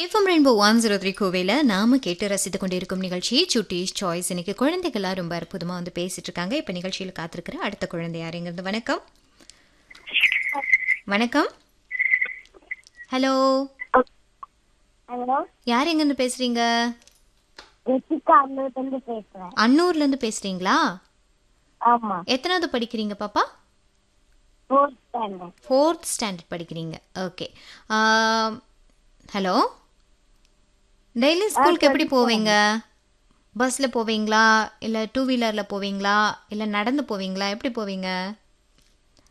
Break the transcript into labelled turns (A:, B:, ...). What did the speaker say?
A: FM Rainbow one zero three கோவையில் நாம கேட்டு ரசித்து கொண்டிருக்கும் நிகழ்ச்சி சுட்டீஸ் சாய்ஸ் இன்னைக்கு குழந்தைகள்லாம் ரொம்ப அற்புதமாக வந்து பேசிட்டு இருக்காங்க இப்போ நிகழ்ச்சியில் காத்திருக்கிற அடுத்த குழந்தை யாருங்கிறது வணக்கம் வணக்கம் ஹலோ
B: ஹலோ
A: யார் எங்கேருந்து பேசுறீங்க
B: ரித்திகா அண்ணூர்லேருந்து பேசுறேன்
A: அன்னூர்லேருந்து பேசுறீங்களா
B: ஆமா
A: எத்தனாவது படிக்கிறீங்க பாப்பா
B: ஃபோர்த் ஸ்டாண்டர்ட்
A: ஃபோர்த் ஸ்டாண்டர்ட் படிக்கிறீங்க ஓகே ஹலோ டெய்லி ஸ்கூலுக்கு எப்படி போவீங்க பஸ்ஸில் போவீங்களா இல்லை டூ வீலரில் போவீங்களா இல்லை நடந்து போவீங்களா எப்படி போவீங்க